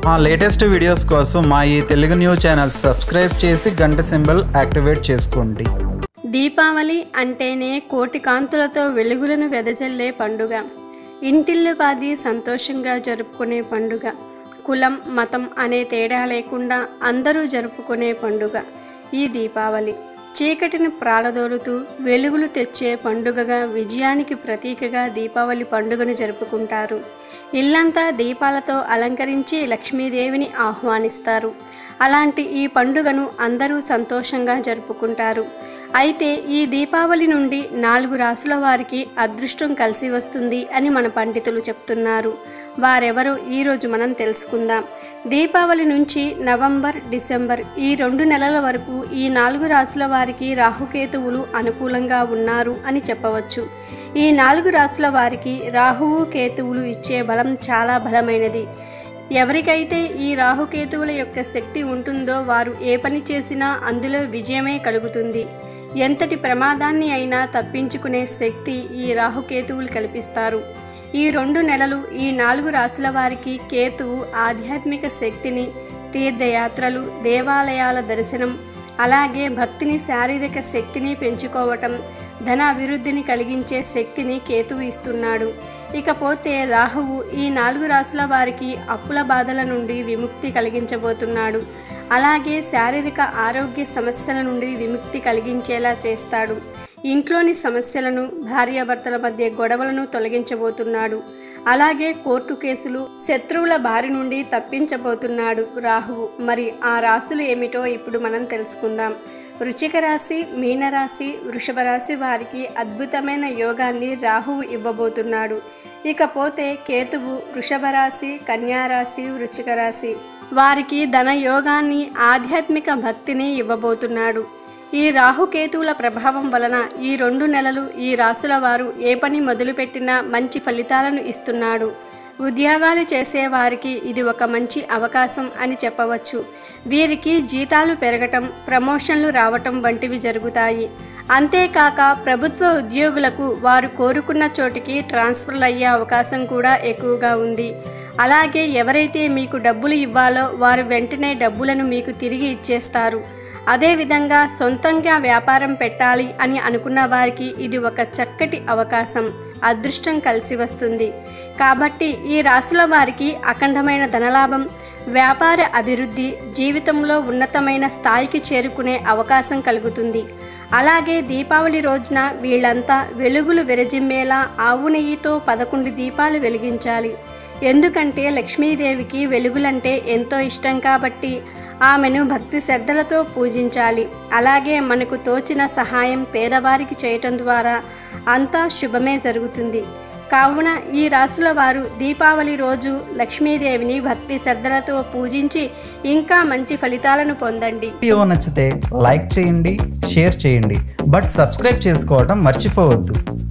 మా latest videos కోసం మా ఈ తెలుగు న్యూస్ ఛానల్ సబ్స్క్రైబ్ చేసి గంట సింబల్ యాక్టివేట్ చేసుకోండి దీపావళి అంటేనే కోటి కాంతులతో వెలుగులను వెదజల్లే పండుగ ఇంటిల్లిపాది సంతోషంగా జరుపుకునే పండుగ కులం మతం అనే తేడా లేకుండా అందరూ జరుపుకునే పండుగ ఈ దీపావళి చీకటిని ప్రాలదోలుతూ వెలుగులు తెచ్చే పండుగగా విజయానికి ప్రతీకగా దీపావళి పండుగను జరుపుకుంటారు ఇల్లంతా దీపాలతో అలంకరించి లక్ష్మీదేవిని ఆహ్వానిస్తారు అలాంటి ఈ పండుగను అందరూ సంతోషంగా జరుపుకుంటారు అయితే ఈ దీపావళి నుండి నాలుగు రాసుల వారికి అదృష్టం కలిసి వస్తుంది అని మన పండితులు చెప్తున్నారు వారెవరో ఈరోజు మనం తెలుసుకుందాం దీపావళి నుంచి నవంబర్ డిసెంబర్ ఈ రెండు నెలల వరకు ఈ నాలుగు రాసుల వారికి రాహుకేతువులు అనుకూలంగా ఉన్నారు అని చెప్పవచ్చు ఈ నాలుగు రాసుల వారికి రాహువు కేతువులు ఇచ్చే బలం చాలా బలమైనది ఎవరికైతే ఈ రాహుకేతువుల యొక్క శక్తి ఉంటుందో వారు ఏ పని చేసినా అందులో విజయమే కలుగుతుంది ఎంతటి ప్రమాదాన్ని అయినా తప్పించుకునే శక్తి ఈ రాహుకేతువులు కల్పిస్తారు ఈ రెండు నెలలు ఈ నాలుగు రాసుల వారికి కేతువు ఆధ్యాత్మిక శక్తిని తీర్థయాత్రలు దేవాలయాల దర్శనం అలాగే భక్తిని శారీరక శక్తిని పెంచుకోవటం ధన అభివృద్ధిని కలిగించే శక్తిని కేతువు ఇస్తున్నాడు ఇకపోతే రాహువు ఈ నాలుగు రాసుల వారికి అప్పుల బాధల నుండి విముక్తి కలిగించబోతున్నాడు అలాగే శారీరక ఆరోగ్య సమస్యల నుండి విముక్తి కలిగించేలా చేస్తాడు ఇంట్లోని సమస్యలను భార్యాభర్తల మధ్య గొడవలను తొలగించబోతున్నాడు అలాగే కోర్టు కేసులు శత్రువుల బారి నుండి తప్పించబోతున్నాడు రాహువు మరి ఆ రాసులు ఏమిటో ఇప్పుడు మనం తెలుసుకుందాం వృచ్చిక రాశి మీనరాశి వృషభ రాశి వారికి అద్భుతమైన యోగాన్ని రాహువు ఇవ్వబోతున్నాడు ఇకపోతే కేతువు వృషభ రాశి కన్యారాశి వృచ్చిక రాశి వారికి ధన యోగాన్ని ఆధ్యాత్మిక భక్తిని ఇవ్వబోతున్నాడు ఈ రాహుకేతువుల ప్రభావం వలన ఈ రెండు నెలలు ఈ రాసుల వారు ఏ పని మొదలుపెట్టినా మంచి ఫలితాలను ఇస్తున్నాడు ఉద్యోగాలు చేసేవారికి ఇది ఒక మంచి అవకాశం అని చెప్పవచ్చు వీరికి జీతాలు పెరగటం ప్రమోషన్లు రావటం వంటివి జరుగుతాయి అంతేకాక ప్రభుత్వ ఉద్యోగులకు వారు కోరుకున్న చోటికి ట్రాన్స్ఫర్లు అయ్యే అవకాశం కూడా ఎక్కువగా ఉంది అలాగే ఎవరైతే మీకు డబ్బులు ఇవ్వాలో వారు వెంటనే డబ్బులను మీకు తిరిగి ఇచ్చేస్తారు అదేవిధంగా సొంతంగా వ్యాపారం పెట్టాలి అని అనుకున్న వారికి ఇది ఒక చక్కటి అవకాశం అదృష్టం కలిసి వస్తుంది కాబట్టి ఈ రాశుల వారికి అఖండమైన ధనలాభం వ్యాపార అభివృద్ధి జీవితంలో ఉన్నతమైన స్థాయికి చేరుకునే అవకాశం కలుగుతుంది అలాగే దీపావళి రోజున వీళ్ళంతా వెలుగులు విరజిమ్మేలా ఆవు నెయ్యితో పదకొండు దీపాలు వెలిగించాలి ఎందుకంటే లక్ష్మీదేవికి వెలుగులంటే ఎంతో ఇష్టం కాబట్టి ఆమెను భక్తి శ్రద్ధలతో పూజించాలి అలాగే మనకు తోచిన సహాయం పేదవారికి చేయటం ద్వారా అంతా శుభమే జరుగుతుంది కావున ఈ రాసుల వారు దీపావళి రోజు లక్ష్మీదేవిని భక్తి శ్రద్ధలతో పూజించి ఇంకా మంచి ఫలితాలను పొందండి వీడియో నచ్చితే లైక్ చేయండి షేర్ చేయండి బట్ సబ్స్క్రైబ్ చేసుకోవడం మర్చిపోవద్దు